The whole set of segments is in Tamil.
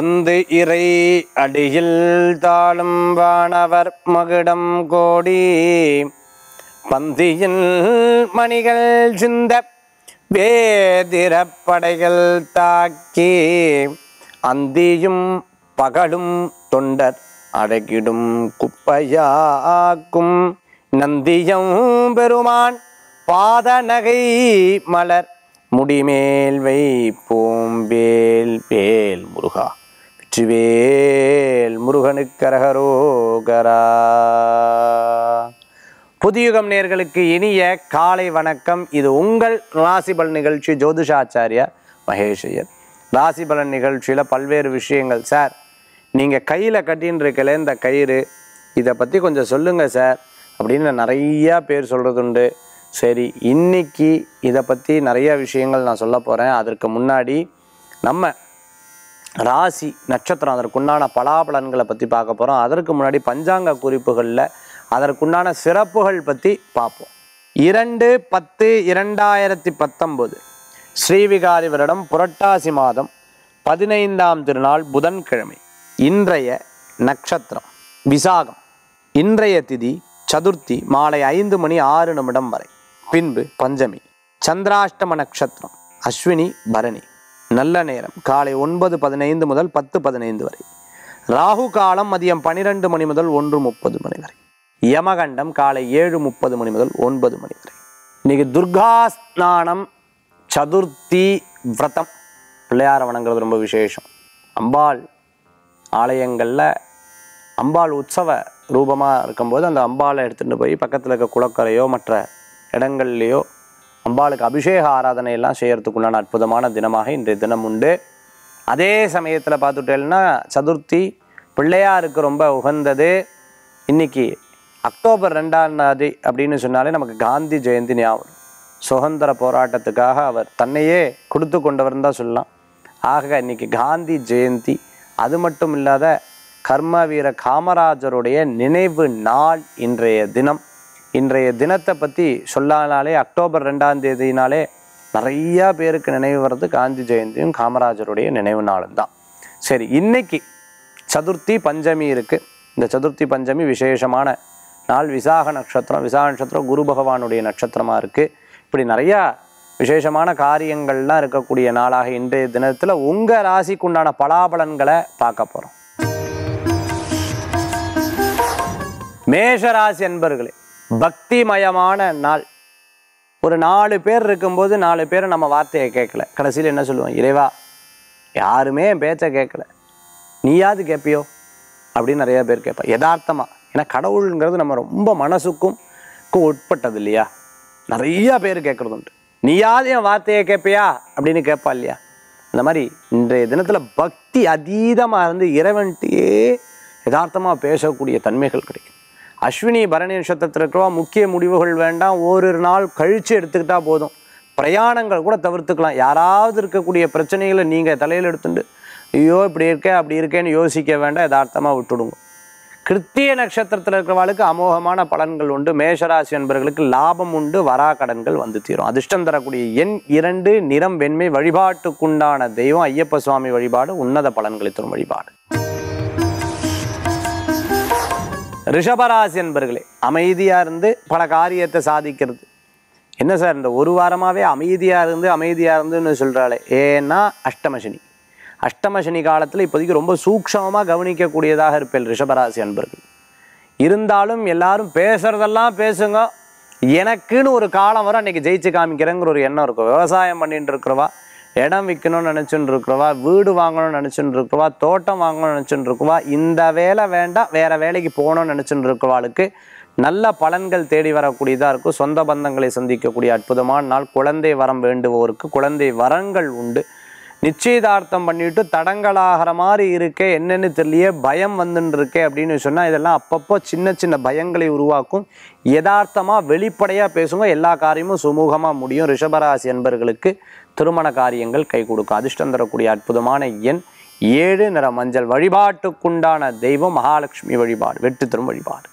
வந்து இறை அடியில் தாழும் வானவர் மகுடம் கோடி பந்தியில் மணிகள் சிந்த வேதிரப் படைகள் தாக்கி அந்தியும் பகலும் தொண்டர் அடகிடும் குப்பையாக்கும் நந்தியம் பெருமான் பாதநகை மலர் முடிமேல் வைப்போம் வேல் வேல் முருகா வெற்றிவேல் முருகனுக்கரகரோகரா புதியுகம் நேர்களுக்கு இனிய காலை வணக்கம் இது உங்கள் ராசிபலன் நிகழ்ச்சி ஜோதிஷாச்சாரியா மகேஷ் ஐயர் ராசிபலன் நிகழ்ச்சியில் பல்வேறு விஷயங்கள் சார் நீங்கள் கையில் கட்டின்னு இருக்கல இந்த கயிறு இதை பற்றி கொஞ்சம் சொல்லுங்கள் சார் அப்படின்னு நிறையா பேர் சொல்கிறது உண்டு சரி இன்னைக்கு இதை பற்றி நிறைய விஷயங்கள் நான் சொல்ல போகிறேன் அதற்கு முன்னாடி நம்ம ராசி நட்சத்திரம் அதற்குண்டான பலாபலன்களை பற்றி பார்க்க போகிறோம் அதற்கு முன்னாடி பஞ்சாங்க குறிப்புகளில் அதற்குண்டான சிறப்புகள் பற்றி பார்ப்போம் இரண்டு பத்து இரண்டாயிரத்தி பத்தொம்போது ஸ்ரீவிகாரி வருடம் புரட்டாசி மாதம் பதினைந்தாம் திருநாள் புதன்கிழமை இன்றைய நட்சத்திரம் விசாகம் இன்றைய திதி சதுர்த்தி மாலை ஐந்து மணி ஆறு நிமிடம் வரை பின்பு பஞ்சமி சந்திராஷ்டம நட்சத்திரம் அஸ்வினி பரணி நல்ல நேரம் காலை ஒன்பது பதினைந்து முதல் பத்து பதினைந்து வரை ராகு காலம் மதியம் பனிரெண்டு மணி முதல் ஒன்று முப்பது மணி வரை யமகண்டம் காலை ஏழு முப்பது மணி முதல் ஒன்பது மணி வரை இன்னைக்கு துர்கா ஸ்நானம் சதுர்த்தி விரதம் பிள்ளையார வணங்குறது ரொம்ப விசேஷம் அம்பாள் ஆலயங்களில் அம்பாள் உற்சவ ரூபமாக இருக்கும்போது அந்த அம்பாளை எடுத்துகிட்டு போய் பக்கத்தில் இருக்க குளக்கரையோ மற்ற இடங்கள்லையோ அம்பாளுக்கு அபிஷேக ஆராதனை எல்லாம் செய்யறதுக்குண்டான அற்புதமான தினமாக இன்றைய தினம் உண்டு அதே சமயத்தில் பார்த்துட்டேன்னா சதுர்த்தி பிள்ளையாருக்கு ரொம்ப உகந்தது இன்னைக்கு அக்டோபர் ரெண்டாம் தேதி அப்படின்னு சொன்னாலே நமக்கு காந்தி ஜெயந்தி ஞாபகம் சுதந்திர போராட்டத்துக்காக அவர் தன்னையே கொடுத்து கொண்டவர் தான் சொல்லலாம் ஆக இன்னைக்கு காந்தி ஜெயந்தி அது மட்டும் இல்லாத கர்ம வீர காமராஜருடைய நினைவு நாள் இன்றைய தினம் இன்றைய தினத்தை பற்றி சொல்லானாலே அக்டோபர் ரெண்டாம் தேதினாலே நிறையா பேருக்கு நினைவு வர்றது காந்தி ஜெயந்தியும் காமராஜருடைய நினைவு நாளும் தான் சரி இன்னைக்கு சதுர்த்தி பஞ்சமி இருக்குது இந்த சதுர்த்தி பஞ்சமி விசேஷமான நாள் விசாக நட்சத்திரம் விசாக நட்சத்திரம் குரு பகவானுடைய நட்சத்திரமாக இருக்குது இப்படி நிறையா விசேஷமான காரியங்கள்லாம் இருக்கக்கூடிய நாளாக இன்றைய தினத்தில் உங்கள் ராசிக்குண்டான பலாபலன்களை பார்க்க போகிறோம் மேஷராசி என்பர்களே பக்திமயமான நாள் ஒரு நாலு பேர் இருக்கும்போது நாலு பேர் நம்ம வார்த்தையை கேட்கல கடைசியில் என்ன சொல்லுவோம் இறைவா யாருமே என் பேச்சை கேட்கல நீயாவது கேட்பியோ அப்படின்னு நிறைய பேர் கேட்பா யதார்த்தமா ஏன்னா கடவுளுங்கிறது நம்ம ரொம்ப மனசுக்கும் க்கும் உட்பட்டது இல்லையா நிறைய பேர் கேட்கறது உண்டு நீயாவது என் வார்த்தையை கேட்பியா அப்படின்னு கேட்பா இல்லையா அந்த மாதிரி இன்றைய தினத்தில் பக்தி அதீதமாக இருந்து இறைவன்கிட்டயே யதார்த்தமாக பேசக்கூடிய தன்மைகள் கிடைக்கும் அஸ்வினி பரணி நட்சத்திரத்தில் இருக்கிறவா முக்கிய முடிவுகள் வேண்டாம் ஓரிரு நாள் கழித்து எடுத்துக்கிட்டா போதும் பிரயாணங்கள் கூட தவிர்த்துக்கலாம் யாராவது இருக்கக்கூடிய பிரச்சனைகளை நீங்கள் தலையில் எடுத்துட்டு ஐயோ இப்படி இருக்கே அப்படி இருக்கேன்னு யோசிக்க வேண்டாம் யதார்த்தமாக விட்டுடுங்க கிருத்திய நட்சத்திரத்தில் இருக்கிறவாளுக்கு அமோகமான பலன்கள் உண்டு மேஷராசி என்பவர்களுக்கு லாபம் உண்டு வரா கடன்கள் வந்து தீரும் அதிர்ஷ்டம் தரக்கூடிய எண் இரண்டு நிறம் வெண்மை வழிபாட்டுக்குண்டான தெய்வம் ஐயப்ப சுவாமி வழிபாடு உன்னத பலன்களை தரும் வழிபாடு ரிஷபராசி என்பர்களே அமைதியா இருந்து பல காரியத்தை சாதிக்கிறது என்ன சார் இந்த ஒரு வாரமாவே அமைதியா இருந்து அமைதியா இருந்துன்னு சொல்றாளே ஏன்னா அஷ்டமசனி அஷ்டமசனி காலத்தில் இப்போதைக்கு ரொம்ப சூக்ஷமமாக கவனிக்கக்கூடியதாக இருப்பேன் ரிஷபராசி அன்பர்கள் இருந்தாலும் எல்லாரும் பேசுறதெல்லாம் பேசுங்க எனக்குன்னு ஒரு காலம் வரும் அன்னைக்கு ஜெயிச்சு காமிக்கிறேங்கிற ஒரு எண்ணம் இருக்கும் விவசாயம் பண்ணிட்டு இருக்கிறவா இடம் விற்கணும்னு நினச்சிட்டு இருக்கிறவா வீடு வாங்கணும்னு நினச்சிட்டு இருக்கிறவா தோட்டம் வாங்கணும்னு நினச்சிட்டு இருக்கிறவா இந்த வேலை வேண்டாம் வேற வேலைக்கு போகணும்னு நினச்சிட்டு இருக்கிறவாளுக்கு நல்ல பலன்கள் தேடி வரக்கூடியதாக இருக்கும் சொந்த பந்தங்களை சந்திக்கக்கூடிய அற்புதமான நாள் குழந்தை வரம் வேண்டுவோருக்கு குழந்தை வரங்கள் உண்டு நிச்சயதார்த்தம் பண்ணிட்டு தடங்களாகிற மாதிரி இருக்கே என்னன்னு தெரியலையே பயம் வந்துன்னு இருக்கே அப்படின்னு சொன்னால் இதெல்லாம் அப்பப்போ சின்ன சின்ன பயங்களை உருவாக்கும் யதார்த்தமாக வெளிப்படையாக பேசுங்க எல்லா காரியமும் சுமூகமாக முடியும் ரிஷபராசி என்பர்களுக்கு திருமண காரியங்கள் கை கொடுக்கும் அதிர்ஷ்டம் தரக்கூடிய அற்புதமான எண் ஏழு நிற மஞ்சள் வழிபாட்டுக்குண்டான தெய்வம் மகாலட்சுமி வழிபாடு வெற்றி தரும் வழிபாடு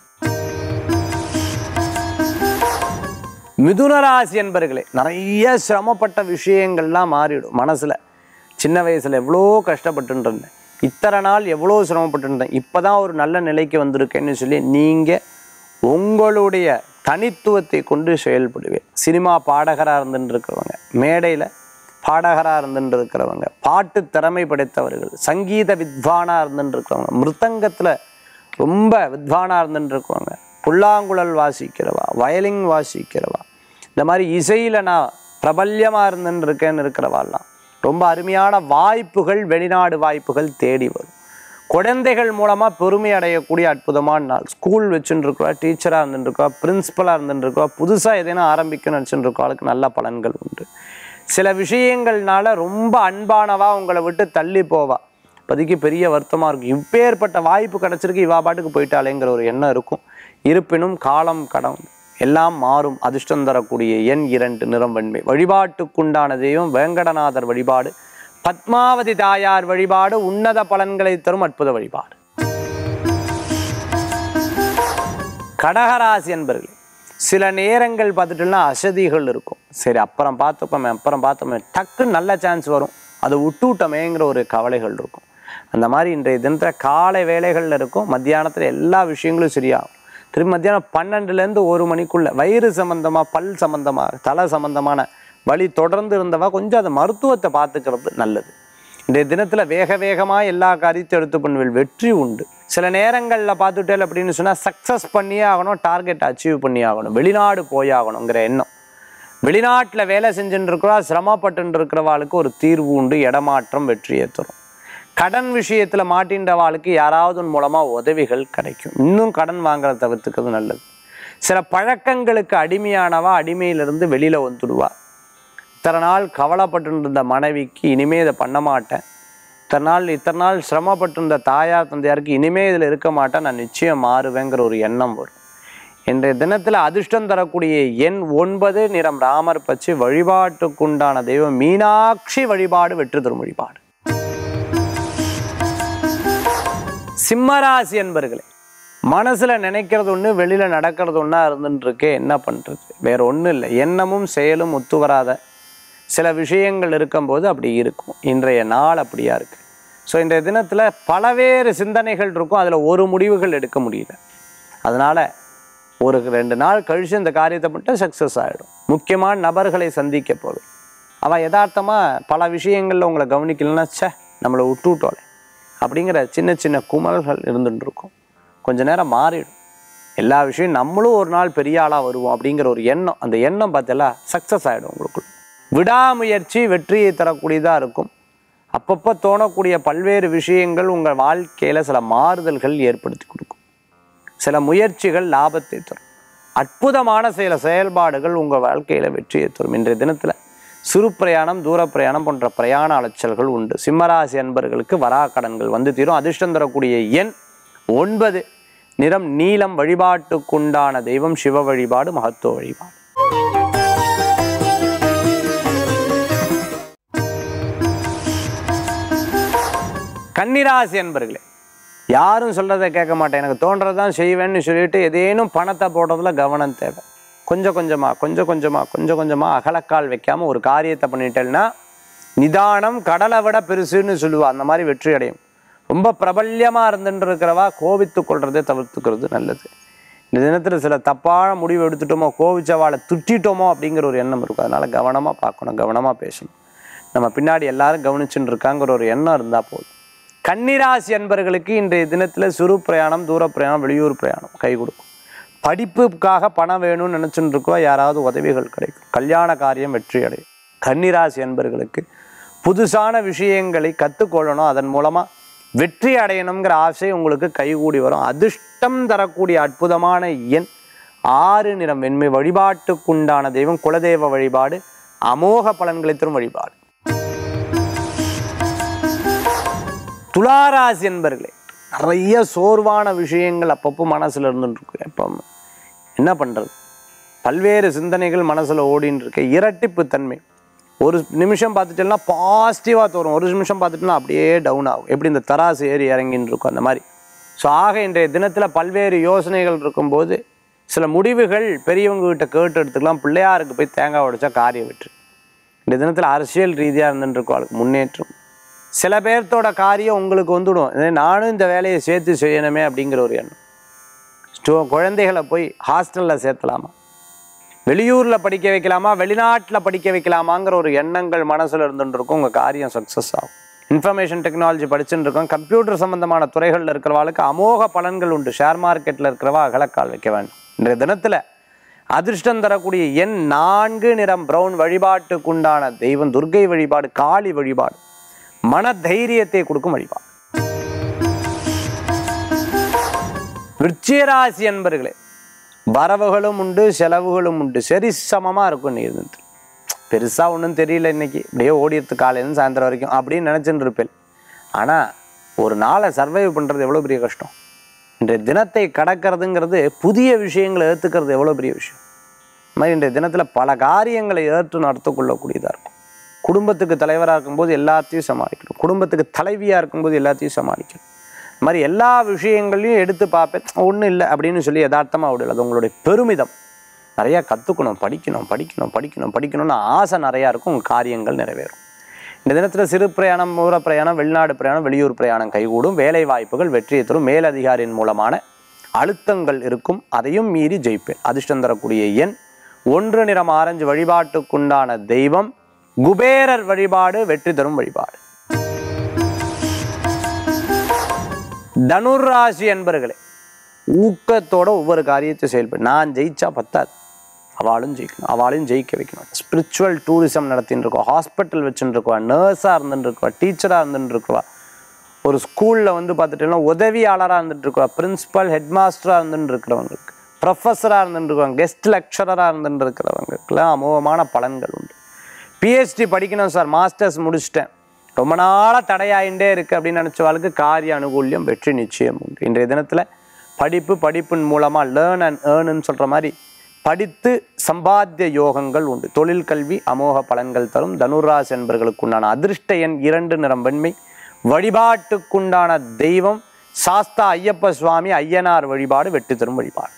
மிதுனராசி என்பர்களே நிறைய சிரமப்பட்ட விஷயங்கள்லாம் மாறிடும் மனசுல சின்ன வயசுல எவ்வளோ கஷ்டப்பட்டுட்டு இருந்தேன் இத்தனை நாள் எவ்வளோ சிரமப்பட்டு இருந்தேன் இப்போ தான் ஒரு நல்ல நிலைக்கு வந்திருக்கேன்னு சொல்லி நீங்கள் உங்களுடைய தனித்துவத்தை கொண்டு செயல்படுவேன் சினிமா பாடகராக இருந்துட்டு இருக்கிறவங்க மேடையில் பாடகராக இருந்துட்டு இருக்கிறவங்க பாட்டு திறமை படைத்தவர்கள் சங்கீத வித்வானாக இருந்துட்டு இருக்கிறவங்க மிருதங்கத்தில் ரொம்ப வித்வானாக இருந்துட்டு இருக்கிறவங்க புல்லாங்குழல் வாசிக்கிறவா வயலின் வாசிக்கிறவா இந்த மாதிரி இசையில் நான் பிரபல்யமாக இருந்துட்டு இருக்கேன்னு இருக்கிறவாள்லாம் ரொம்ப அருமையான வாய்ப்புகள் வெளிநாடு வாய்ப்புகள் தேடி வரும் குழந்தைகள் மூலமாக பெருமை அடையக்கூடிய அற்புதமான நாள் ஸ்கூல் வச்சுட்டு இருக்கா டீச்சராக இருந்துருக்கா பிரின்சிபலாக இருந்துருக்கா புதுசாக எதனா ஆரம்பிக்கணும்னு நினச்சிட்டு இருக்கவளுக்கு நல்ல பலன்கள் உண்டு சில விஷயங்கள்னால ரொம்ப அன்பானவா உங்களை விட்டு தள்ளி போவா இப்போதைக்கு பெரிய வருத்தமாக இருக்கும் இப்பேற்பட்ட வாய்ப்பு கிடச்சிருக்கு இவா பாட்டுக்கு போயிட்டாலேங்கிற ஒரு எண்ணம் இருக்கும் இருப்பினும் காலம் கடம் எல்லாம் மாறும் அதிர்ஷ்டம் தரக்கூடிய எண் இரண்டு நிறம் வெண்மை வழிபாட்டுக்குண்டான தெய்வம் வேங்கடநாதர் வழிபாடு பத்மாவதி தாயார் வழிபாடு உன்னத பலன்களை தரும் அற்புத வழிபாடு கடகராசி என்பர்களே சில நேரங்கள் பார்த்துட்டுனா அசதிகள் இருக்கும் சரி அப்புறம் பார்த்துப்போமே அப்புறம் பார்த்தோமே டக்குன்னு நல்ல சான்ஸ் வரும் அதை விட்டுவிட்டோமேங்கிற ஒரு கவலைகள் இருக்கும் அந்த மாதிரி இன்றைய தினத்தில் காலை வேலைகளில் இருக்கும் மத்தியானத்தில் எல்லா விஷயங்களும் சரியாகும் திரும்பி மத்தியானம் பன்னெண்டுலேருந்து ஒரு மணிக்குள்ள வயிறு சம்பந்தமாக பல் சம்பந்தமாக தலை சம்பந்தமான வலி தொடர்ந்து இருந்தவா கொஞ்சம் அந்த மருத்துவத்தை பார்த்துக்கிறது நல்லது இன்றைய தினத்தில் வேக வேகமாக எல்லா காரியத்தையும் எடுத்து பண்ணுவேன் வெற்றி உண்டு சில நேரங்களில் பார்த்துட்டேன் அப்படின்னு சொன்னால் சக்ஸஸ் பண்ணியே ஆகணும் டார்கெட் அச்சீவ் பண்ணி ஆகணும் வெளிநாடு போயாகணுங்கிற எண்ணம் வெளிநாட்டில் வேலை செஞ்சுட்டு இருக்கிறா சிரமப்பட்டு இருக்கிறவாளுக்கு ஒரு தீர்வு உண்டு இடமாற்றம் வெற்றியை தரும் கடன் விஷயத்தில் மாட்டின்றவாளுக்கு யாராவது மூலமாக உதவிகள் கிடைக்கும் இன்னும் கடன் வாங்குறத தவிர்த்துக்கிறது நல்லது சில பழக்கங்களுக்கு அடிமையானவா அடிமையிலிருந்து வெளியில் வந்துடுவா இத்தனை நாள் கவலைப்பட்டு இருந்த மனைவிக்கு இனிமே இதை பண்ண மாட்டேன் இத்தனை நாள் இத்தனை நாள் சிரமப்பட்டு இருந்த தாயார் தந்தையாருக்கு இனிமே இதில் இருக்க மாட்டேன் நான் நிச்சயம் மாறுவேங்கிற ஒரு எண்ணம் வரும் இன்றைய தினத்தில் அதிர்ஷ்டம் தரக்கூடிய எண் ஒன்பது நிறம் ராமர் பச்சை வழிபாட்டுக்குண்டான தெய்வம் மீனாட்சி வழிபாடு வெற்றி தரும் வழிபாடு சிம்மராசி என்பர்களே மனசுல நினைக்கிறது ஒன்று வெளியில நடக்கிறது ஒன்றா இருந்துட்டு இருக்கே என்ன பண்றது வேற ஒன்றும் இல்லை எண்ணமும் செயலும் ஒத்து வராத சில விஷயங்கள் இருக்கும்போது அப்படி இருக்கும் இன்றைய நாள் அப்படியா இருக்கு ஸோ இன்றைய தினத்தில் பலவேறு சிந்தனைகள் இருக்கும் அதில் ஒரு முடிவுகள் எடுக்க முடியல அதனால ஒரு ரெண்டு நாள் கழிச்சு இந்த காரியத்தை மட்டும் சக்ஸஸ் ஆகிடும் முக்கியமான நபர்களை சந்திக்க போகுது அவன் யதார்த்தமாக பல விஷயங்களில் உங்களை கவனிக்கலன்னா ச்சே நம்மளை விட்டு விட்டோலே அப்படிங்கிற சின்ன சின்ன குமல்கள் இருந்துட்டு இருக்கும் கொஞ்ச நேரம் மாறிடும் எல்லா விஷயம் நம்மளும் ஒரு நாள் பெரிய ஆளாக வருவோம் அப்படிங்கிற ஒரு எண்ணம் அந்த எண்ணம் பார்த்தல சக்ஸஸ் ஆகிடும் உங்களுக்குள்ள விடாமுயற்சி வெற்றியை தரக்கூடியதாக இருக்கும் அப்பப்போ தோணக்கூடிய பல்வேறு விஷயங்கள் உங்கள் வாழ்க்கையில் சில மாறுதல்கள் ஏற்படுத்தி கொடுக்கும் சில முயற்சிகள் லாபத்தை தரும் அற்புதமான சில செயல்பாடுகள் உங்கள் வாழ்க்கையில் வெற்றியை தரும் இன்றைய தினத்தில் சிறு பிரயாணம் தூர பிரயாணம் போன்ற பிரயாண அலைச்சல்கள் உண்டு சிம்மராசி அன்பர்களுக்கு வராக்கடன்கள் வந்து தீரும் அதிர்ஷ்டம் தரக்கூடிய எண் ஒன்பது நிறம் நீலம் வழிபாட்டுக்குண்டான தெய்வம் சிவ வழிபாடு மகத்துவ வழிபாடு கன்னிராசி அன்பர்களே யாரும் சொல்கிறத கேட்க மாட்டேன் எனக்கு தோன்றதான் செய்வேன்னு சொல்லிட்டு ஏதேனும் பணத்தை போடுறதுல கவனம் தேவை கொஞ்சம் கொஞ்சமாக கொஞ்சம் கொஞ்சமாக கொஞ்சம் கொஞ்சமாக அகலக்கால் வைக்காம ஒரு காரியத்தை பண்ணிட்டேன்னா நிதானம் கடலை விட பெருசுன்னு சொல்லுவா அந்த மாதிரி வெற்றி அடையும் ரொம்ப பிரபல்யமாக இருந்துட்டு இருக்கிறவா கோபித்து கொள்றதை தவிர்த்துக்கிறது நல்லது இந்த தினத்தில் சில தப்பான முடிவு எடுத்துட்டோமோ கோவிச்சவாளை துட்டிட்டோமோ அப்படிங்கிற ஒரு எண்ணம் இருக்கும் அதனால கவனமாக பார்க்கணும் கவனமாக பேசணும் நம்ம பின்னாடி எல்லாரும் கவனிச்சுட்டு இருக்காங்கிற ஒரு எண்ணம் இருந்தால் போதும் கன்னிராசி அன்பர்களுக்கு இன்றைய தினத்தில் சிறு பிரயாணம் தூர பிரயாணம் வெளியூர் பிரயாணம் கை கொடுக்கும் படிப்புக்காக பணம் வேணும்னு நினச்சிட்டு இருக்கோ யாராவது உதவிகள் கிடைக்கும் கல்யாண காரியம் வெற்றி அடையும் கன்னிராசி அன்பர்களுக்கு புதுசான விஷயங்களை கற்றுக்கொள்ளணும் அதன் மூலமாக வெற்றி அடையணுங்கிற ஆசை உங்களுக்கு கைகூடி வரும் அதிர்ஷ்டம் தரக்கூடிய அற்புதமான எண் ஆறு நிறம் வெண்மை வழிபாட்டுக்குண்டான தெய்வம் குலதெய்வ வழிபாடு அமோக பலன்களை தரும் வழிபாடு துளாராசி என்பர்களே நிறைய சோர்வான விஷயங்கள் அப்பப்போ மனசில் இருந்துட்டு இருக்கு எப்போ என்ன பண்ணுறது பல்வேறு சிந்தனைகள் மனசில் ஓடின்னு இருக்கு இரட்டிப்பு தன்மை ஒரு நிமிஷம் பார்த்துட்டேன்னா பாசிட்டிவாக தோறும் ஒரு நிமிஷம் பார்த்துட்டோம்னா அப்படியே டவுன் ஆகும் எப்படி இந்த தராசு ஏறி இறங்கின்னு இருக்கும் அந்த மாதிரி ஸோ ஆக இன்றைய தினத்தில் பல்வேறு யோசனைகள் இருக்கும்போது சில முடிவுகள் பெரியவங்க கிட்ட கேட்டு எடுத்துக்கலாம் பிள்ளையாருக்கு போய் தேங்காய் உடைச்சா காரியம் வெற்றி இந்த தினத்தில் அரசியல் ரீதியாக இருந்துட்டு இருக்கவங்களுக்கு முன்னேற்றம் சில பேர்த்தோட காரியம் உங்களுக்கு வந்துடும் இதே நானும் இந்த வேலையை சேர்த்து செய்யணுமே அப்படிங்கிற ஒரு எண்ணம் ஸ்டோ குழந்தைகளை போய் ஹாஸ்டலில் சேர்த்தலாமா வெளியூரில் படிக்க வைக்கலாமா வெளிநாட்டில் படிக்க வைக்கலாமாங்கிற ஒரு எண்ணங்கள் மனசில் இருந்துட்டு இருக்கும் உங்கள் காரியம் சக்ஸஸ் ஆகும் இன்ஃபர்மேஷன் டெக்னாலஜி படிச்சுட்டு இருக்கோம் கம்ப்யூட்டர் சம்பந்தமான துறைகளில் இருக்கிறவாளுக்கு அமோக பலன்கள் உண்டு ஷேர் மார்க்கெட்டில் இருக்கிறவா அகலக்கால் வைக்க வேண்டும் இன்றைய தினத்தில் அதிர்ஷ்டம் தரக்கூடிய எண் நான்கு நிறம் பிரவுன் வழிபாட்டுக்குண்டான தெய்வம் துர்க்கை வழிபாடு காளி வழிபாடு மன தைரியத்தை கொடுக்கும் வழிபாடு விருச்சிகராசி அன்பர்களே வரவுகளும் உண்டு செலவுகளும் உண்டு சரி சமமாக இருக்கும் நீ இருந்து பெருசாக ஒன்றும் தெரியல இன்னைக்கு இப்படியே ஓடிடுது காலையிலேருந்து சாயந்தரம் வரைக்கும் அப்படின்னு நினச்சிட்டு இருப்பேன் ஆனால் ஒரு நாளை சர்வைவ் பண்ணுறது எவ்வளோ பெரிய கஷ்டம் இன்றைய தினத்தை கடக்கிறதுங்கிறது புதிய விஷயங்களை ஏற்றுக்கிறது எவ்வளோ பெரிய விஷயம் இந்த மாதிரி இன்றைய தினத்தில் பல காரியங்களை ஏற்று நடத்து கொள்ளக்கூடியதாக இருக்கும் குடும்பத்துக்கு தலைவராக இருக்கும்போது எல்லாத்தையும் சமாளிக்கணும் குடும்பத்துக்கு தலைவியாக இருக்கும்போது எல்லாத்தையும் சமாளிக்கணும் இந்த மாதிரி எல்லா விஷயங்களையும் எடுத்து பார்ப்பேன் ஒன்றும் இல்லை அப்படின்னு சொல்லி யதார்த்தமாக விடல அது உங்களுடைய பெருமிதம் நிறையா கற்றுக்கணும் படிக்கணும் படிக்கணும் படிக்கணும் படிக்கணும்னு ஆசை நிறையா இருக்கும் உங்கள் காரியங்கள் நிறைவேறும் இந்த தினத்தில் சிறு பிரயாணம் தூர பிரயாணம் வெளிநாடு பிரயாணம் வெளியூர் பிரயாணம் கைகூடும் வேலை வாய்ப்புகள் வெற்றியை தரும் மேலதிகாரியின் மூலமான அழுத்தங்கள் இருக்கும் அதையும் மீறி ஜெயிப்பேன் அதிர்ஷ்டம் தரக்கூடிய எண் ஒன்று நிறம் ஆரஞ்சு வழிபாட்டுக்குண்டான தெய்வம் குபேரர் வழிபாடு வெற்றி தரும் வழிபாடு தனுராசி என்பர்களே ஊக்கத்தோட ஒவ்வொரு காரியத்தை செயல்படு நான் ஜெயிச்சா பத்தாது அவளும் ஜெயிக்கணும் அவளையும் ஜெயிக்க வைக்கணும் ஸ்பிரிச்சுவல் டூரிசம் நடத்தின்னு இருக்கோம் ஹாஸ்பிட்டல் வச்சுட்டு இருக்கவா நர்ஸாக இருந்துட்டு இருக்கவா டீச்சராக இருந்துட்டு இருக்கவா ஒரு ஸ்கூலில் வந்து பார்த்துட்டீங்கன்னா உதவியாளராக இருந்துட்டு இருக்கவா பிரின்சிபல் ஹெட் மாஸ்டராக இருந்துட்டு இருக்கிறவங்களுக்கு ப்ரொஃபஸராக இருந்துட்டு இருக்கவங்க கெஸ்ட் லெக்சரராக இருந்துட்டு இருக்கிறவங்களுக்குலாம் அமோகமான பலன்கள் உண்டு பிஹெச்டி படிக்கணும் சார் மாஸ்டர்ஸ் முடிச்சிட்டேன் ரொம்ப நாளாக தடையாயிண்டே இருக்குது அப்படின்னு நினச்சவாளுக்கு காரிய அனுகூல்யம் வெற்றி நிச்சயம் உண்டு இன்றைய தினத்தில் படிப்பு படிப்பின் மூலமாக லேர்ன் அண்ட் ஏர்ன்னு சொல்கிற மாதிரி படித்து சம்பாத்திய யோகங்கள் உண்டு தொழில் கல்வி அமோக பலன்கள் தரும் தனுராஸ் என்பர்களுக்கு உண்டான அதிர்ஷ்ட எண் இரண்டு நிறம் வெண்மை வழிபாட்டுக்குண்டான தெய்வம் சாஸ்தா ஐயப்ப சுவாமி ஐயனார் வழிபாடு வெற்றி தரும் வழிபாடு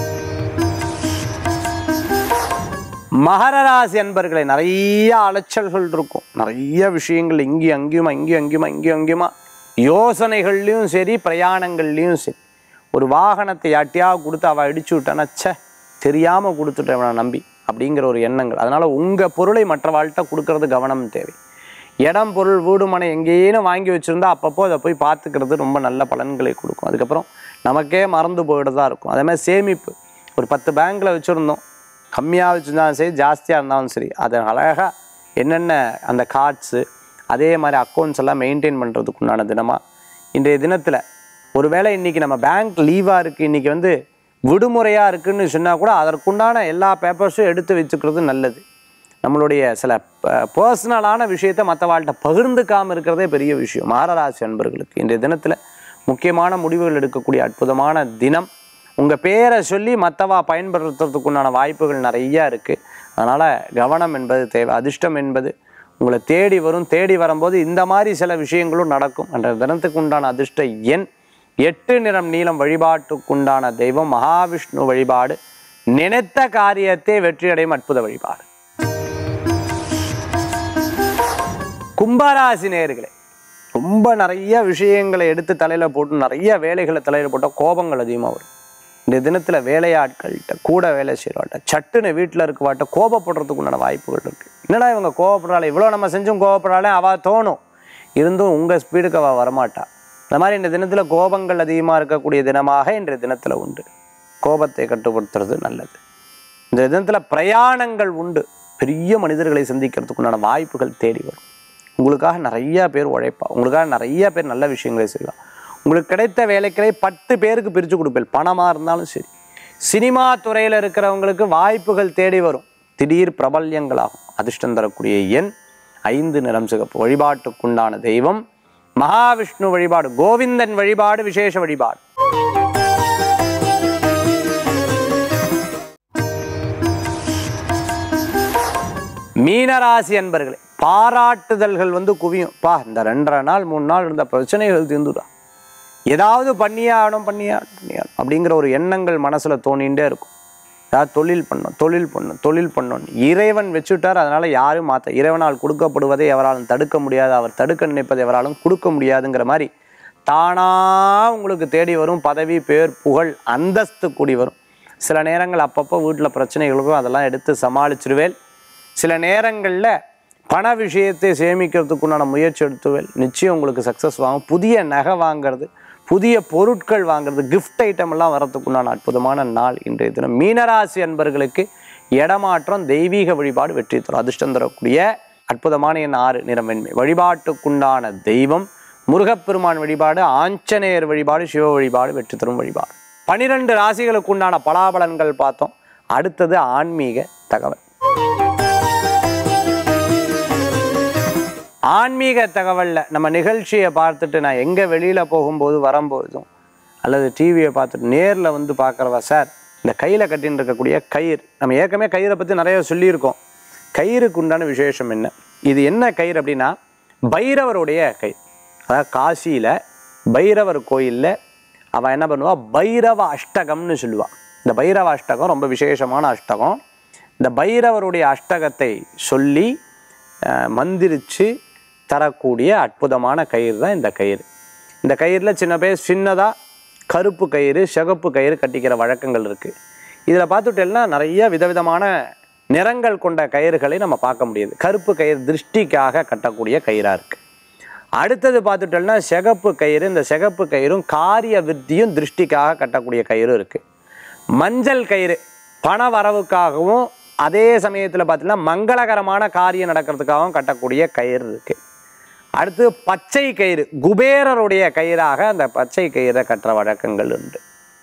மகர ராசி அன்பர்களை நிறைய அலைச்சல்கள் இருக்கும் நிறைய விஷயங்கள் இங்கேயும் அங்கேயுமா இங்கேயும் அங்கேயுமா இங்கேயும் அங்கேயுமா யோசனைகள்லையும் சரி பிரயாணங்கள்லையும் சரி ஒரு வாகனத்தை யாட்டியா கொடுத்து அவள் இடிச்சு விட்டானா ச்சே தெரியாமல் கொடுத்துட்டேன் அவனை நம்பி அப்படிங்கிற ஒரு எண்ணங்கள் அதனால் உங்கள் பொருளை மற்றவாள்கிட்ட கொடுக்கறது கவனம் தேவை இடம் பொருள் வீடு மனை எங்கேயும் வாங்கி வச்சுருந்தா அப்பப்போ அதை போய் பார்த்துக்கிறது ரொம்ப நல்ல பலன்களை கொடுக்கும் அதுக்கப்புறம் நமக்கே மறந்து போயிடுறதா இருக்கும் அதே மாதிரி சேமிப்பு ஒரு பத்து பேங்க்கில் வச்சுருந்தோம் கம்மியாக வச்சுருந்தாலும் சரி ஜாஸ்தியாக இருந்தாலும் சரி அதை அழகாக என்னென்ன அந்த கார்ட்ஸு அதே மாதிரி அக்கௌண்ட்ஸ் எல்லாம் மெயின்டைன் பண்ணுறதுக்கு உண்டான தினமாக இன்றைய தினத்தில் ஒருவேளை இன்றைக்கி நம்ம பேங்க் லீவாக இருக்குது இன்றைக்கி வந்து விடுமுறையாக இருக்குன்னு சொன்னால் கூட அதற்குண்டான எல்லா பேப்பர்ஸும் எடுத்து வச்சுக்கிறது நல்லது நம்மளுடைய சில பர்சனலான விஷயத்தை மற்றவாழ்கிட்ட பகிர்ந்துக்காமல் இருக்கிறதே பெரிய விஷயம் மாரராசி அன்பர்களுக்கு இன்றைய தினத்தில் முக்கியமான முடிவுகள் எடுக்கக்கூடிய அற்புதமான தினம் உங்கள் பேரை சொல்லி மற்றவா பயன்படுத்துறதுக்குண்டான வாய்ப்புகள் நிறையா இருக்குது அதனால் கவனம் என்பது தேவை அதிர்ஷ்டம் என்பது உங்களை தேடி வரும் தேடி வரும்போது இந்த மாதிரி சில விஷயங்களும் நடக்கும் என்ற தினத்துக்கு உண்டான அதிர்ஷ்ட எண் எட்டு நிறம் நீளம் வழிபாட்டுக்குண்டான தெய்வம் மகாவிஷ்ணு வழிபாடு நினைத்த காரியத்தை வெற்றியடையும் அற்புத வழிபாடு கும்பராசி நேர்களே ரொம்ப நிறைய விஷயங்களை எடுத்து தலையில் போட்டு நிறைய வேலைகளை தலையில் போட்டால் கோபங்கள் அதிகமாக வரும் இந்த தினத்தில் வேலையாட்கள்கிட்ட கூட வேலை செய்கிறவாட்ட சட்டுன்னு வீட்டில் இருக்கவாட்ட கோபப்படுறதுக்கு உண்டான வாய்ப்புகள் இருக்குது என்னடா இவங்க கோவப்படுறாள் இவ்வளோ நம்ம செஞ்சும் கோவப்படுறாளே அவள் தோணும் இருந்தும் உங்கள் ஸ்பீடுக்கு அவள் வரமாட்டா இந்த மாதிரி இந்த தினத்தில் கோபங்கள் அதிகமாக இருக்கக்கூடிய தினமாக இன்றைய தினத்தில் உண்டு கோபத்தை கட்டுப்படுத்துறது நல்லது இந்த தினத்தில் பிரயாணங்கள் உண்டு பெரிய மனிதர்களை சந்திக்கிறதுக்குண்டான வாய்ப்புகள் தேடி வரும் உங்களுக்காக நிறைய பேர் உழைப்பா உங்களுக்காக நிறைய பேர் நல்ல விஷயங்களை செய்வா உங்களுக்கு கிடைத்த வேலைகளை பத்து பேருக்கு பிரித்து கொடுப்பேன் பணமாக இருந்தாலும் சரி சினிமா துறையில் இருக்கிறவங்களுக்கு வாய்ப்புகள் தேடி வரும் திடீர் பிரபல்யங்களாகும் அதிர்ஷ்டம் தரக்கூடிய எண் ஐந்து நிறம் சிகப்பு வழிபாட்டுக்குண்டான தெய்வம் மகாவிஷ்ணு வழிபாடு கோவிந்தன் வழிபாடு விசேஷ வழிபாடு மீனராசி அன்பர்களே பாராட்டுதல்கள் வந்து குவியும் பா இந்த ரெண்டரை நாள் மூணு நாள் இருந்த பிரச்சனைகள் தீர்ந்துடா ஏதாவது பண்ணியே ஆகணும் பண்ணியே ஆகணும், பண்ணியே ஆகணும் அப்படிங்கிற ஒரு எண்ணங்கள் மனசில் தோணிகிட்டே இருக்கும் அதாவது தொழில் பண்ணும் தொழில் பண்ணும் தொழில் பண்ணும் இறைவன் வச்சுட்டார் அதனால யாரும் மாற்ற இறைவனால் கொடுக்கப்படுவதை எவராலும் தடுக்க முடியாது அவர் தடுக்க நினைப்பதை எவராலும் கொடுக்க முடியாதுங்கிற மாதிரி தானா உங்களுக்கு தேடி வரும் பதவி பேர் புகழ் அந்தஸ்து கூடி வரும் சில நேரங்கள் அப்பப்போ வீட்டில் பிரச்சனைகளுக்கும் அதெல்லாம் எடுத்து சமாளிச்சிருவேல் சில நேரங்களில் பண விஷயத்தை சேமிக்கிறதுக்குண்டான முயற்சி எடுத்துவேல் நிச்சயம் உங்களுக்கு சக்ஸஸ் வாங்கும் புதிய நகை வாங்குறது புதிய பொருட்கள் வாங்குறது கிஃப்ட் ஐட்டம் எல்லாம் வரதுக்குண்டான அற்புதமான நாள் இன்றைய தினம் மீனராசி அன்பர்களுக்கு இடமாற்றம் தெய்வீக வழிபாடு வெற்றி தரும் அதிர்ஷ்டம் தரக்கூடிய அற்புதமான என் ஆறு நிறமென்மை வழிபாட்டுக்குண்டான தெய்வம் முருகப்பெருமான் வழிபாடு ஆஞ்சநேயர் வழிபாடு சிவ வழிபாடு வெற்றி தரும் வழிபாடு பனிரெண்டு ராசிகளுக்கு உண்டான பலாபலன்கள் பார்த்தோம் அடுத்தது ஆன்மீக தகவல் ஆன்மீக தகவலில் நம்ம நிகழ்ச்சியை பார்த்துட்டு நான் எங்கே வெளியில் போகும்போது வரும்போதும் அல்லது டிவியை பார்த்துட்டு நேரில் வந்து பார்க்குறவா சார் இந்த கையில் கட்டின்னு இருக்கக்கூடிய கயிறு நம்ம ஏற்கனவே கயிறை பற்றி நிறைய சொல்லியிருக்கோம் கயிறுக்கு உண்டான விசேஷம் என்ன இது என்ன கயிறு அப்படின்னா பைரவருடைய கயிறு அதாவது காசியில் பைரவர் கோயிலில் அவள் என்ன பண்ணுவா பைரவ அஷ்டகம்னு சொல்லுவாள் இந்த பைரவ அஷ்டகம் ரொம்ப விசேஷமான அஷ்டகம் இந்த பைரவருடைய அஷ்டகத்தை சொல்லி அஹ், மந்திரிச்சு தரக்கூடிய அற்புதமான கயிறு தான் இந்த கயிறு இந்த கயிறில் சின்ன பேர் சின்னதாக கருப்பு கயிறு சிகப்பு கயிறு கட்டிக்கிற வழக்கங்கள் இருக்குது இதில் பார்த்துட்டேன்னா நிறைய விதவிதமான நிறங்கள் கொண்ட கயிறுகளை நம்ம பார்க்க முடியுது கருப்பு கயிறு திருஷ்டிக்காக கட்டக்கூடிய கயிறாக இருக்குது அடுத்தது பார்த்துட்டோம்னா சிகப்பு கயிறு இந்த சிகப்பு கயிறும் காரிய விருத்தியும் திருஷ்டிக்காக கட்டக்கூடிய கயிறும் இருக்குது மஞ்சள் கயிறு பண வரவுக்காகவும் அதே சமயத்தில் பார்த்தீங்கன்னா மங்களகரமான காரியம் நடக்கிறதுக்காகவும் கட்டக்கூடிய கயிறு இருக்குது அடுத்து பச்சை கயிறு குபேரருடைய கயிறாக அந்த பச்சை கயிறை கட்டுற வழக்கங்கள் உண்டு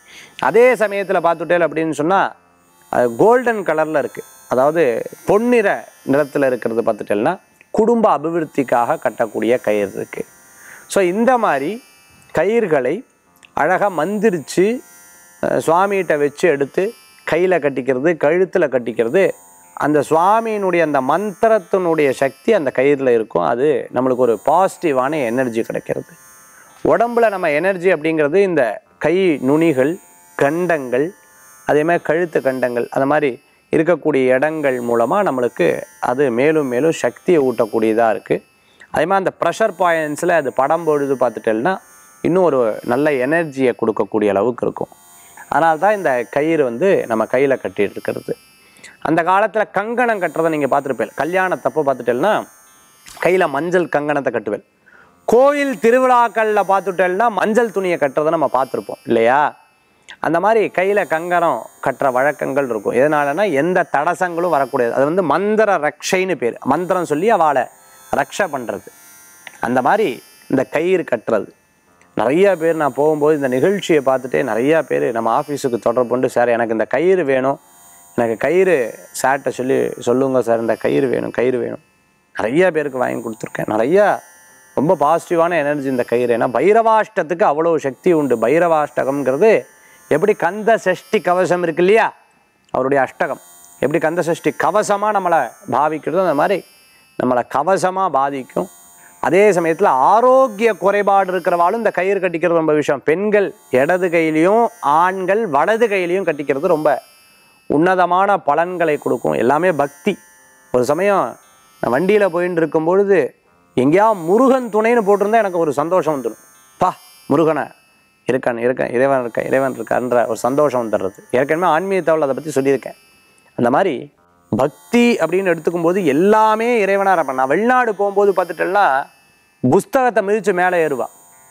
அதே சமயத்தில் பார்த்துட்டேல் அப்படின்னு சொன்னால் அது கோல்டன் கலரில் இருக்குது அதாவது பொன்னிற நிறத்தில் இருக்கிறது பார்த்துட்டேன்னா குடும்ப அபிவிருத்திக்காக கட்டக்கூடிய கயிறு இருக்குது ஸோ இந்த மாதிரி கயிறுகளை அழகாக மந்திரிச்சு அஹ், சுவாமிகிட்ட வச்சு எடுத்து கையில் கட்டிக்கிறது கழுத்தில் கட்டிக்கிறது அந்த சுவாமியினுடைய அந்த மந்திரத்தினுடைய சக்தி அந்த கயிறில் இருக்கும் அது நம்மளுக்கு ஒரு பாசிட்டிவான எனர்ஜி கிடைக்கிறது உடம்புல நம்ம எனர்ஜி அப்படிங்கிறது இந்த கை நுனிகள் கண்டங்கள் அதே மாதிரி கழுத்து கண்டங்கள் அந்த மாதிரி இருக்கக்கூடிய இடங்கள் மூலமாக நம்மளுக்கு அது மேலும் மேலும் சக்தியை ஊட்டக்கூடியதாக இருக்குது அதே மாதிரி அந்த ப்ரெஷர் பாயிண்ட்ஸில் அது படம் பொழுது பார்த்துட்டேன்னா இன்னும் ஒரு நல்ல எனர்ஜியை கொடுக்கக்கூடிய அளவுக்கு இருக்கும் அதனால தான் இந்த கயிறு வந்து நம்ம கையில் கட்டிட்டு இருக்கிறது அந்த காலத்தில் கங்கணம் கட்டுறதை நீங்கள் பார்த்துருப்பேன் கல்யாணத்தப்போ பார்த்துட்டேன்னா கையில் மஞ்சள் கங்கணத்தை கட்டுவேன் கோயில் திருவிழாக்களில் பார்த்துட்டேன்னா மஞ்சள் துணியை கட்டுறதை நம்ம பார்த்துருப்போம் இல்லையா அந்த மாதிரி கையில் கங்கணம் கட்டுற வழக்கங்கள் இருக்கும் எதனாலனா எந்த தடசங்களும் வரக்கூடாது அது வந்து மந்திர ரக்ஷைன்னு பேர் மந்திரம் சொல்லி அவளை ரக்ஷை பண்ணுறது அந்த மாதிரி இந்த கயிறு கட்டுறது நிறைய பேர் நான் போகும்போது இந்த நிகழ்ச்சியை பார்த்துட்டே நிறைய பேர் நம்ம ஆஃபீஸுக்கு தொடர்பு கொண்டு சார் எனக்கு இந்த கயிறு வேணும் எனக்கு கயிறு சார்ட்ட சொல்லி சொல்லுங்க சார் இந்த கயிறு வேணும் கயிறு வேணும் நிறைய பேருக்கு வாங்கி கொடுத்துருக்கேன் நிறையா ரொம்ப பாசிட்டிவான எனர்ஜி இந்த கயிறு ஏன்னா பைரவாஷ்டத்துக்கு அவ்வளோ சக்தி உண்டு பைரவாஷ்டகம்ங்கிறது எப்படி கந்த சஷ்டி கவசம் இருக்கு இல்லையா அவருடைய அஷ்டகம் எப்படி கந்த சஷ்டி கவசமாக நம்மளை பாவிக்கிறதோ அந்த மாதிரி நம்மளை கவசமாக பாதிக்கும் அதே சமயத்தில் ஆரோக்கிய குறைபாடு இருக்கிறவாலும் இந்த கயிறு கட்டிக்கிறது ரொம்ப விஷயம் பெண்கள் இடது கையிலையும் ஆண்கள் வலது கையிலையும் கட்டிக்கிறது ரொம்ப உன்னதமான பலன்களை கொடுக்கும் எல்லாமே பக்தி ஒரு சமயம் நான் வண்டியில் போயின்னு இருக்கும் பொழுது எங்கேயா முருகன் துணைன்னு போட்டிருந்தா எனக்கு ஒரு சந்தோஷம் வந்துடும் பா முருகனை இருக்கான் இருக்கேன் இறைவன் இருக்கேன் இறைவன் இருக்கான்ற ஒரு சந்தோஷம் வந்துடுறது ஏற்கனவே ஆன்மீக தகவல் அதை பற்றி சொல்லியிருக்கேன் அந்த மாதிரி பக்தி அப்படின்னு எடுத்துக்கும் போது எல்லாமே இறைவனாக இருப்பேன் நான் வெளிநாடு போகும்போது பார்த்துட்டேன்னா புஸ்தகத்தை மிதித்து மேலே ஏறுவா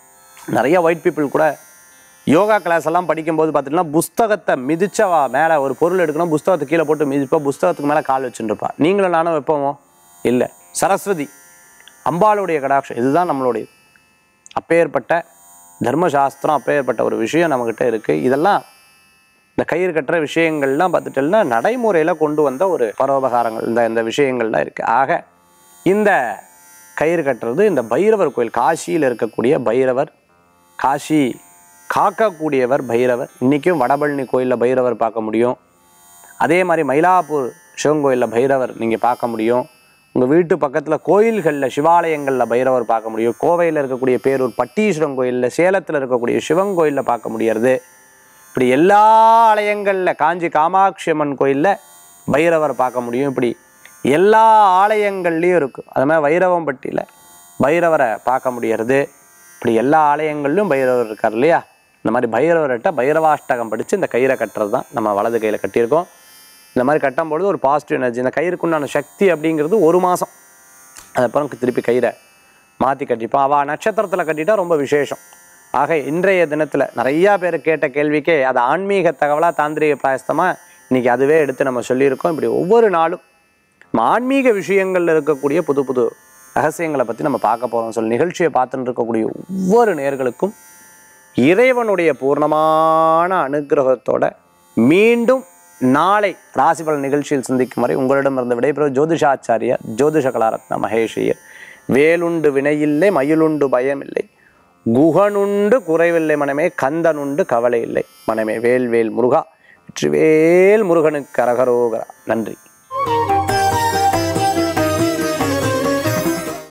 நிறைய ஒயிட் பீப்புள் கூட யோகா கிளாஸ் எல்லாம் படிக்கும்போது பார்த்துட்டீங்கன்னா புஸ்தகத்தை மிதிச்சவா மேலே ஒரு பொருள் எடுக்கணும் புஸ்தகத்தை கீழே போட்டு மிதிப்பா புஸ்தகத்துக்கு மேலே கால் வச்சுட்டு இருப்பா நீங்களும் நானும் வைப்போமோ இல்லை சரஸ்வதி அம்பாளுடைய கடாட்சம் இதுதான் நம்மளுடைய அப்பேற்பட்ட தர்மசாஸ்திரம் அப்பேற்பட்ட ஒரு விஷயம் நம்மக்கிட்ட இருக்குது இதெல்லாம் இந்த கயிறு கட்டுற விஷயங்கள்லாம் பார்த்துட்டோம்னா நடைமுறையில் கொண்டு வந்த ஒரு பரோபகாரங்கள் இந்த இந்த விஷயங்கள்லாம் இருக்குது ஆக இந்த கயிறு கட்டுறது இந்த பைரவர் கோயில் காசியில் இருக்கக்கூடிய பைரவர் காசி காக்கக்கூடியவர் பைரவர் இன்றைக்கும் வடபழனி கோயிலில் பைரவர் பார்க்க முடியும் அதே மாதிரி மயிலாப்பூர் சிவன் கோயிலில் பைரவர் நீங்கள் பார்க்க முடியும் உங்கள் வீட்டு பக்கத்தில் கோயில்களில் சிவாலயங்களில் பைரவர் பார்க்க முடியும் கோவையில் இருக்கக்கூடிய பேரூர் பட்டீஸ்வரன் கோயிலில் சேலத்தில் இருக்கக்கூடிய சிவன் கோயிலில் பார்க்க முடியறது இப்படி எல்லா ஆலயங்களில் காஞ்சி காமாட்சி அம்மன் கோயிலில் பைரவர் பார்க்க முடியும் இப்படி எல்லா ஆலயங்கள்லேயும் இருக்குது அது மாதிரி வைரவம்பட்டியில் பைரவரை பார்க்க முடியறது இப்படி எல்லா ஆலயங்கள்லையும் பைரவர் இருக்கார் இல்லையா இந்த மாதிரி பைரவர்கிட்ட பைரவாஷ்டகம் படித்து இந்த கயிறை கட்டுறது தான் நம்ம வலது கையில் கட்டியிருக்கோம் இந்த மாதிரி கட்டும்பொழுது ஒரு பாசிட்டிவ் எனர்ஜி இந்த கயிறுக்குண்டான சக்தி அப்படிங்கிறது ஒரு மாதம் அதுக்கப்புறம் திருப்பி கயிறை மாற்றி கட்டிப்போம் அவள் நட்சத்திரத்தில் கட்டிட்டா ரொம்ப விசேஷம் ஆக இன்றைய தினத்தில் நிறையா பேர் கேட்ட கேள்விக்கே அது ஆன்மீக தகவலாக தாந்திரிக பிராயஸ்தமாக இன்றைக்கி அதுவே எடுத்து நம்ம சொல்லியிருக்கோம் இப்படி ஒவ்வொரு நாளும் நம்ம ஆன்மீக விஷயங்களில் இருக்கக்கூடிய புது புது ரகசியங்களை பற்றி நம்ம பார்க்க போகிறோம் சொல்லி நிகழ்ச்சியை பார்த்துட்டு இருக்கக்கூடிய ஒவ்வொரு நேர்களுக்கும் இறைவனுடைய பூர்ணமான அனுகிரகத்தோட மீண்டும் நாளை ராசிபலன் நிகழ்ச்சியில் சந்திக்கும் வரை உங்களிடமிருந்து விடைபெறும் ஜோதிஷாச்சாரியா ஜோதிஷ கலாரத்ன மகேஷையர் வேலுண்டு வினையில்லை மயிலுண்டு பயமில்லை குகனுண்டு குறைவில்லை மனமே கந்தனுண்டு கவலை இல்லை மனமே வேல் வேல் முருகா வெற்றிவேல் முருகனுக்கு அரகரோகரா நன்றி